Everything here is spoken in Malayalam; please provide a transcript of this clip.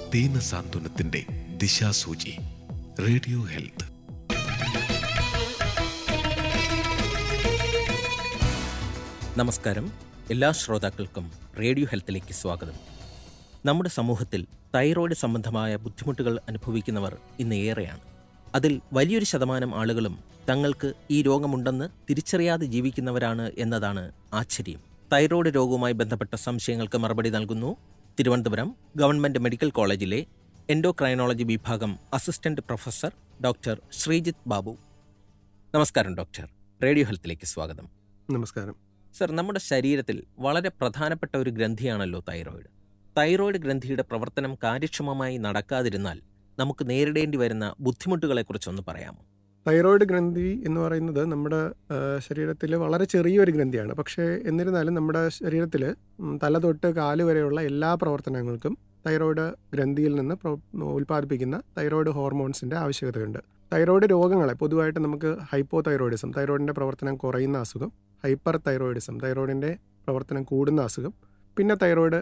ദീനസാന്ത്വനത്തിന്റെ ദിശാസൂചി റേഡിയോ ഹെൽത്ത് നമസ്കാരം എല്ലാ ശ്രോതാക്കൾക്കും റേഡിയോ ഹെൽത്തിലേക്ക് സ്വാഗതം നമ്മുടെ സമൂഹത്തിൽ തൈറോയ്ഡ് സംബന്ധമായ ബുദ്ധിമുട്ടുകൾ അനുഭവിക്കുന്നവർ ഇന്ന് ഏറെയാണ് അതിൽ വലിയൊരു ശതമാനം ആളുകളും തങ്ങൾക്ക് ഈ രോഗമുണ്ടെന്ന് തിരിച്ചറിയാതെ ജീവിക്കുന്നവരാണ് എന്നതാണ് ആശ്ചര്യം തൈറോയ്ഡ് രോഗവുമായി ബന്ധപ്പെട്ട സംശയങ്ങൾക്ക് മറുപടി നൽകുന്നു തിരുവനന്തപുരം ഗവൺമെന്റ് മെഡിക്കൽ കോളേജിലെ എൻഡോക്രൈനോളജി വിഭാഗം assistant professor doctor Sreejith Babu നമസ്കാരം ഡോക്ടർ റേഡിയോ ഹെൽത്തിലേക്ക് സ്വാഗതം നമസ്കാരം സർ നമ്മുടെ ശരീരത്തിൽ വളരെ പ്രധാനപ്പെട്ട ഒരു ഗ്രന്ഥിയാണല്ലോ തൈറോയിഡ് തൈറോയിഡ് ഗ്രന്ഥിയുടെ പ്രവർത്തനം കാര്യക്ഷമമായി നടക്കാതിരുന്നാൽ നമുക്ക് നേരിടേണ്ടി വരുന്ന ബുദ്ധിമുട്ടുകളെക്കുറിച്ചൊന്ന് പറയാമോ തൈറോയിഡ് ഗ്രന്ഥി എന്ന് പറയുന്നത് നമ്മുടെ ശരീരത്തിൽ വളരെ ചെറിയൊരു ഗ്രന്ഥിയാണ് പക്ഷേ എന്നിരുന്നാലും നമ്മുടെ ശരീരത്തിൽ തല തൊട്ട് കാല് വരെയുള്ള എല്ലാ പ്രവർത്തനങ്ങൾക്കും തൈറോയിഡ് ഗ്രന്ഥിയിൽ നിന്ന് പ്രോ- ഉൽപ്പാദിപ്പിക്കുന്ന തൈറോയിഡ് ഹോർമോൺസിൻ്റെ ആവശ്യകതയുണ്ട് തൈറോയിഡ് രോഗങ്ങളെ പൊതുവായിട്ട് നമുക്ക് ഹൈപ്പോ തൈറോയിഡിസം തൈറോയിഡിൻ്റെ പ്രവർത്തനം കുറയുന്ന അസുഖം ഹൈപ്പർ തൈറോയിഡിസം തൈറോയിഡിൻ്റെ പ്രവർത്തനം കൂടുന്ന അസുഖം പിന്നെ തൈറോയിഡ്